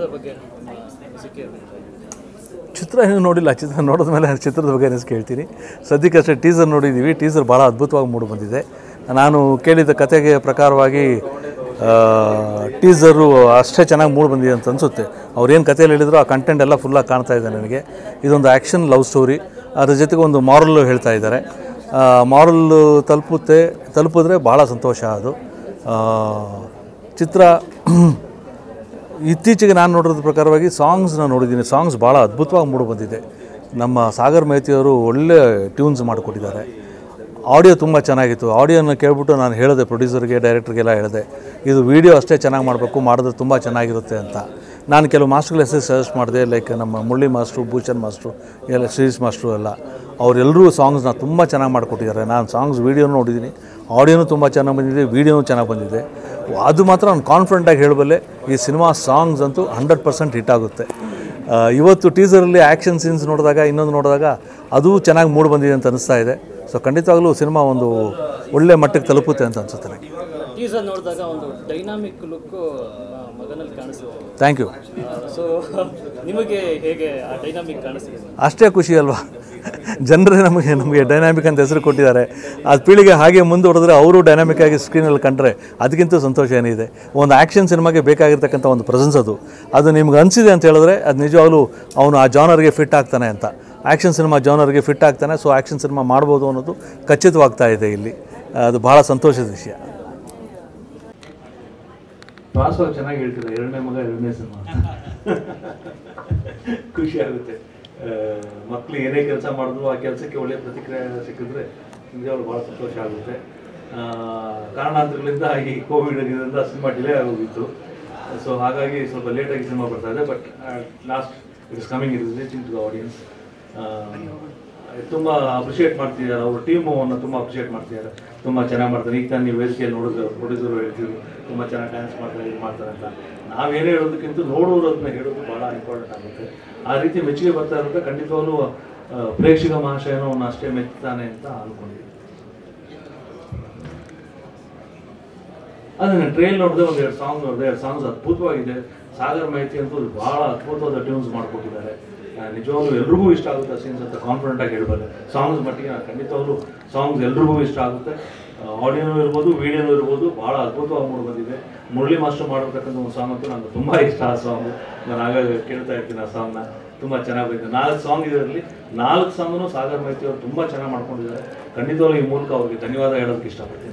ಚಿತ್ರದ ಬಗ್ಗೆ ನಿಮ್ಮ ಅನಿಸಿಕೆ ಅಭಿಪ್ರಾಯ? ಚಿತ್ರ ಏನು ನೋಡಿಲ್ಲ ಚಿತ್ರ ನೋಡಿದ ಮೇಲೆ ಚಿತ್ರದ ಬಗ್ಗೆ ಅನಿಸ್ ಕೇಳ್ತೀನಿ ಸದ್ಯಕ್ಕೆ ಅಷ್ಟೇ ಟೀಸರ್ ನೋಡಿದ್ದೀವಿ ಟೀಸರ್ ಭಾಳ ಅದ್ಭುತವಾಗಿ ಮೂಡಿ ಬಂದಿದೆ ನಾನು ಕೇಳಿದ ಕತೆಗೆ ಪ್ರಕಾರವಾಗಿ ಟೀಸರು ಅಷ್ಟೇ ಚೆನ್ನಾಗಿ ಮೂಡಿ ಬಂದಿದೆ ಅಂತ ಅನಿಸುತ್ತೆ ಅವ್ರೇನು ಕಥೆಯಲ್ಲಿ ಹೇಳಿದ್ರು ಆ ಕಂಟೆಂಟ್ ಎಲ್ಲ ಫುಲ್ಲಾಗಿ ಕಾಣ್ತಾ ಇದೆ ನನಗೆ ಇದೊಂದು ಆ್ಯಕ್ಷನ್ ಲವ್ ಸ್ಟೋರಿ ಅದ್ರ ಜೊತೆಗೆ ಒಂದು ಮಾರಲ್ಲು ಹೇಳ್ತಾ ಇದ್ದಾರೆ ಮಾರಲ್ ತಲುಪುತ್ತೆ ತಲುಪಿದ್ರೆ ಭಾಳ ಸಂತೋಷ ಅದು ಆ, ಚಿತ್ರ ಇತ್ತೀಚೆಗೆ ನಾನು ನೋಡಿರೋದ್ರ ಪ್ರಕಾರವಾಗಿ ಸಾಂಗ್ಸ್ನ ನೋಡಿದ್ದೀನಿ ಸಾಂಗ್ಸ್ ಭಾಳ ಅದ್ಭುತವಾಗಿ ಮೂಡಿ ಬಂದಿದೆ ನಮ್ಮ ಸಾಗರ್ ಮೇತಿಯವರು ಒಳ್ಳೆ ಟ್ಯೂನ್ಸ್ ಮಾಡಿಕೊಟ್ಟಿದ್ದಾರೆ ಆಡಿಯೋ ತುಂಬ ಚೆನ್ನಾಗಿತ್ತು ಆಡಿಯೋನ ಕೇಳ್ಬಿಟ್ಟು ನಾನು ಹೇಳಿದೆ ಪ್ರೊಡ್ಯೂಸರ್ಗೆ ಡೈರೆಕ್ಟ್ರಿಗೆಲ್ಲ ಹೇಳಿದೆ ಇದು ವೀಡಿಯೋ ಅಷ್ಟೇ ಚೆನ್ನಾಗಿ ಮಾಡಬೇಕು ಮಾಡಿದ್ರೆ ತುಂಬ ಚೆನ್ನಾಗಿರುತ್ತೆ ಅಂತ ನಾನು ಕೆಲವು ಮಾಸ್ಟರ್ ಕ್ಲಾಸಸ್ ಸಜೆಸ್ಟ್ ಮಾಡಿದೆ ಲೈಕ್ ನಮ್ಮ ಮುರಳಿ ಮಾಸ್ಟ್ರು ಭೂಷಣ್ ಮಾಸ್ಟ್ರು ಎಲ್ಲ ಶ್ರೀಸ್ ಮಾಸ್ಟ್ರು ಎಲ್ಲ ಅವರೆಲ್ಲರೂ ಸಾಂಗ್ಸ್ನ ತುಂಬ ಚೆನ್ನಾಗಿ ಮಾಡಿಕೊಟ್ಟಿದ್ದಾರೆ ನಾನು ಸಾಂಗ್ಸ್ ವೀಡಿಯೋನೂ ನೋಡಿದ್ದೀನಿ ಆಡಿಯೋನೂ ತುಂಬ ಚೆನ್ನಾಗಿ ಬಂದಿದೆ ವೀಡಿಯೋನೂ ಚೆನ್ನಾಗಿ ಬಂದಿದೆ ಅದು ಮಾತ್ರ ನಾನು ಕಾನ್ಫಿಡೆಂಟಾಗಿ ಹೇಳಬಲ್ಲೆ ಈ ಸಿನಿಮಾ ಸಾಂಗ್ಸ್ ಅಂತೂ ಹಂಡ್ರೆಡ್ ಪರ್ಸೆಂಟ್ ಹಿಟ್ ಆಗುತ್ತೆ ಆ, ಇವತ್ತು ಟೀಸರಲ್ಲಿ ಆ್ಯಕ್ಷನ್ ಸೀನ್ಸ್ ನೋಡಿದಾಗ ಇನ್ನೊಂದು ನೋಡಿದಾಗ ಅದು ಚೆನ್ನಾಗಿ ಮೂಡಿ ಬಂದಿದೆ ಅಂತ ಅನಿಸ್ತಾ ಇದೆ ಸೊ ಖಂಡಿತವಾಗ್ಲೂ ಸಿನಿಮಾ ಒಂದು ಒಳ್ಳೆ ಮಟ್ಟಕ್ಕೆ ತಲುಪುತ್ತೆ ಅಂತ ಅನಿಸುತ್ತೆ ನನಗೆ ಟೀಸರ್ ನೋಡಿದಾಗ ಒಂದು ಡೈನಾಮಿಕ್ ಲುಕ್ ಮಗನಲ್ಲಿ ಕಾಣಿಸುತ್ತೆ ಥ್ಯಾಂಕ್ ಯು ಸೊ ನಿಮಗೆ ಹೇಗೆ ಆ ಡೈನಾಮಿಕ್ ಕಾಣಿಸ್ತಿದೆ ಅಷ್ಟೇ ಖುಷಿ ಅಲ್ವಾ ಜನರೇ ನಮಗೆ ನಮಗೆ ಡೈನಾಮಿಕ್ ಅಂತ ಹೆಸರು ಕೊಟ್ಟಿದ್ದಾರೆ ಅದು ಪೀಳಿಗೆ ಹಾಗೆ ಮುಂದುವರೆದ್ರೆ ಅವರು ಡೈನಾಮಿಕ್ ಆಗಿ ಸ್ಕ್ರೀನಲ್ಲಿ ಕಂಡ್ರೆ ಅದಕ್ಕಿಂತ ಸಂತೋಷ ಏನಿದೆ ಒಂದು ಆ್ಯಕ್ಷನ್ ಸಿನಿಮಾಗೆ ಬೇಕಾಗಿರ್ತಕ್ಕಂಥ ಒಂದು ಪ್ರೆಸೆನ್ಸ್ ಅದು ಅದು ನಿಮ್ಗೆ ಅನಿಸಿದೆ ಅಂತ ಹೇಳಿದ್ರೆ ಅದು ನಿಜವಾಗ್ಲೂ ಅವನು ಆ ಜಾನರ್ಗೆ ಫಿಟ್ ಆಗ್ತಾನೆ ಅಂತ ಆ್ಯಕ್ಷನ್ ಸಿನಿಮಾ ಜಾನರ್ಗೆ ಫಿಟ್ ಆಗ್ತಾನೆ ಸೊ ಆ್ಯಕ್ಷನ್ ಸಿನಿಮಾ ಮಾಡ್ಬೋದು ಅನ್ನೋದು ಖಚಿತವಾಗ್ತಾ ಇದೆ ಇಲ್ಲಿ ಅದು ಭಾಳ ಸಂತೋಷದ ವಿಷಯ ವಾಸ್ತವ ಚೆನ್ನಾಗಿ ಹೇಳ್ತಿದ್ದೆ ಎರಡನೇ ಮಗ ಎರಡನೇ ಸಿನಿಮಾ ಖುಷಿ ಆಗುತ್ತೆ ಮಕ್ಕಳು ಏನೇ ಕೆಲಸ ಮಾಡಿದ್ರು ಆ ಕೆಲಸಕ್ಕೆ ಒಳ್ಳೆ ಪ್ರತಿಕ್ರಿಯೆ ಸಿಕ್ಕಿದ್ರೆ ನಿಜವಾಗ್ಲೂ ಭಾಳ ಸಂತೋಷ ಆಗುತ್ತೆ ಆ, ಕಾರಣಾಂತರಗಳಿಂದ ಈ ಕೋವಿಡ್ ಇದರಿಂದ ಸಿನಿಮಾ ಡಿಲೇ ಆಗೋಗಿತ್ತು ಸೊ ಹಾಗಾಗಿ ಸ್ವಲ್ಪ ಲೇಟಾಗಿ ಸಿನಿಮಾ ಬರ್ತಾ ಇದೆ but last it is coming it is reaching to audience ತುಂಬ ಅಪ್ರಿಷಿಯೇಟ್ ಮಾಡ್ತಿದ್ದಾರೆ ಅವ್ರ ಟೀಮನ್ನು ತುಂಬ ಅಪ್ರಿಷಿಯೇಟ್ ಮಾಡ್ತಿದ್ದಾರೆ ತುಂಬ ಚೆನ್ನಾಗಿ ಮಾಡ್ತಾರೆ ಈಗ ತಾನು ನೀವು ವೇದಿಕೆಯಲ್ಲಿ ನೋಡಿದ್ರೆ ಪ್ರೊಡ್ಯೂಸರು ಹೇಳ್ತಿದ್ರು ತುಂಬ ಚೆನ್ನಾಗಿ ಡ್ಯಾನ್ಸ್ ಮಾಡ್ತಾರೆ ಇದು ಮಾಡ್ತಾರೆ ಅಂತ ನಾವೇನೇ ಹೇಳೋದಕ್ಕಿಂತ ನೋಡೋರು ಅದನ್ನ ಹೇಳೋದು ಭಾಳ ಇಂಪಾರ್ಟೆಂಟ್ ಆಗುತ್ತೆ ಆ ರೀತಿ ಮೆಚ್ಚುಗೆ ಬರ್ತಾ ಇರುತ್ತೆ ಖಂಡಿತವಾಗ್ಲೂ ಆ, ಪ್ರೇಕ್ಷಕ ಮಹಾಶಯನೂ ಅವ್ನ ಅಷ್ಟೇ ಮೆಚ್ತಾನೆ ಅಂತ ಅನ್ಕೊಂಡಿದ್ದೀನಿ ಅದನ್ನ ಟ್ರೈಲ್ ನೋಡಿದೆ ಒಂದು ಎರಡು ಸಾಂಗ್ ನೋಡಿದೆ ಎರಡು ಸಾಂಗ್ಸ್ ಅದ್ಭುತವಾಗಿದೆ ಸಾಗರ್ ಮಾಹಿತಿ ಅಂತೂ ಭಾಳ ಅದ್ಭುತವಾದ ಟ್ಯೂನ್ಸ್ ಮಾಡಿಕೊಟ್ಟಿದ್ದಾರೆ ನಿಜವಾಗ್ಲೂ ಎಲ್ರಿಗೂ ಇಷ್ಟ ಆಗುತ್ತೆ ಸೀನ್ಸ್ ಅಂತ ಕಾನ್ಫಿಡೆಂಟ್ ಆಗಿ ಹೇಳ್ಬಲ್ಲೆ ಸಾಂಗ್ಸ್ ಮಟ್ಟಿಗೆ ನಾನು ಖಂಡಿತವಾಗ್ಲೂ ಸಾಂಗ್ಸ್ ಎಲ್ರಿಗೂ ಇಷ್ಟ ಆಗುತ್ತೆ ಆಡಿಯೋನೂ ಇರ್ಬೋದು ವಿಡಿಯೋನೂ ಇರ್ಬೋದು ಭಾಳ ಅದ್ಭುತವಾಗಿ ಮೂಡಿ ಬಂದಿದೆ ಮುರಳಿ ಮಾಸ್ಟರ್ ಮಾಡಿರ್ತಕ್ಕಂಥ ಒಂದು ಸಾಂಗ್ ಅಂತೂ ನನಗೆ ತುಂಬ ಇಷ್ಟ ಆ ಸಾಂಗ್ ನಾನು ಆಗಾಗ ಕೇಳ್ತಾ ಇರ್ತೀನಿ ಆ ಸಾಂಗ್ನ ತುಂಬ ಚೆನ್ನಾಗಿ ಬಂದಿದೆ ನಾಲ್ಕು ಸಾಂಗ್ ಇದರಲ್ಲಿ ನಾಲ್ಕು ಸಾಂಗ್ನು ಸಾಗರ್ ಮೈತಿ ಅವರು ತುಂಬ ಚೆನ್ನಾಗಿ ಮಾಡ್ಕೊಂಡಿದ್ದಾರೆ ಖಂಡಿತವಾಗ್ಲೂ ಈ ಮೂಲಕ ಅವ್ರಿಗೆ ಧನ್ಯವಾದ ಹೇಳೋದಕ್ಕೆ ಇಷ್ಟಪಡ್ತೀನಿ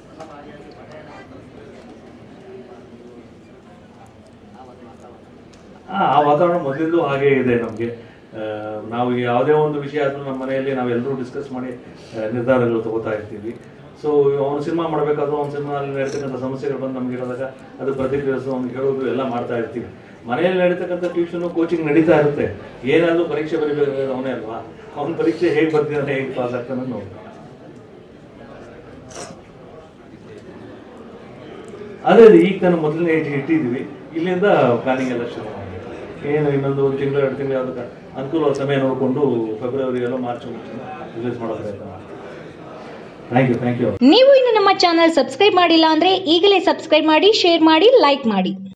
ಆ ಆ ವಾತಾವರಣ ಮೊದಲಿಂದ ಹಾಗೆ ಇದೆ ನಮಗೆ ನಾವು ಯಾವುದೇ ಒಂದು ವಿಷಯ ಆದ್ರೂ ನಮ್ಮ ಮನೆಯಲ್ಲಿ ನಾವೆಲ್ಲರೂ ಡಿಸ್ಕಸ್ ಮಾಡಿ ಆ, ನಿರ್ಧಾರಗಳು ತಗೋತಾ ಇರ್ತೀವಿ ಸೊ ಅವನು ಸಿನಿಮಾ ಮಾಡಬೇಕಾದ್ರೂ ಅವ್ನ ಸಿನಿಮಾದಲ್ಲಿ ನಡೀತಕ್ಕಂಥ ಸಮಸ್ಯೆಗಳು ಬಂದು ನಮ್ಗೆ ಇರೋದಾಗ ಅದು ಪ್ರತಿಕ್ರಿಯಿಸು ಅವ್ನಿಗೆ ಹೇಳೋದು ಎಲ್ಲ ಮಾಡ್ತಾ ಇರ್ತೀವಿ ಮನೆಯಲ್ಲಿ ನಡೀತಕ್ಕಂಥ ಟ್ಯೂಷನ್ ಕೋಚಿಂಗ್ ನಡೀತಾ ಇರುತ್ತೆ ಏನಾದರೂ ಪರೀಕ್ಷೆ ಬರೀಬೇಕಾದ್ರೆ ಅವನೇ ಅಲ್ವಾ ಅವ್ನ ಪರೀಕ್ಷೆ ಹೇಗೆ ಬರ್ತಿದ್ದಾನೆ ಹೇಗೆ ಪಾಸ್ ಆಗ್ತಾನೆ ನೋಡಿ ಅದೇ ಅದೇ ಈಗ ನಾನು ಮೊದಲನೇ ಏಜ್ ಇಟ್ಟಿದ್ದೀವಿ ಇಲ್ಲಿಂದ ಪ್ಲಾನಿಂಗ್ ಎಲ್ಲ ಶುರು ಮಾಡಿ ಏನು ಇನ್ನೊಂದು ಒಂದು ತಿಂಗಳು ಎರಡು ತಿಂಗಳು ಯಾವುದಕ್ಕೆ ಅನುಕೂಲವಾದ ಸಮಯ ನೋಡಿಕೊಂಡು ಫೆಬ್ರವರಿ ಎಲ್ಲ ಮಾರ್ಚ್ ರಿಲೀಸ್ ಮಾಡೋ ಪ್ರಯತ್ನ ಮಾಡ್ತೀನಿ ಥ್ಯಾಂಕ್ ಯು ಥ್ಯಾಂಕ್ ಯು ನೀವು ಇನ್ನು ನಮ್ಮ ಚಾನಲ್ ಸಬ್ಸ್ಕ್ರೈಬ್ ಮಾಡಿಲ್ಲ ಅಂದ್ರೆ ಈಗಲೇ ಸಬ್ಸ್ಕ್ರೈಬ್ ಮಾಡಿ ಶೇರ್ ಮಾಡಿ ಲೈಕ್ ಮಾಡಿ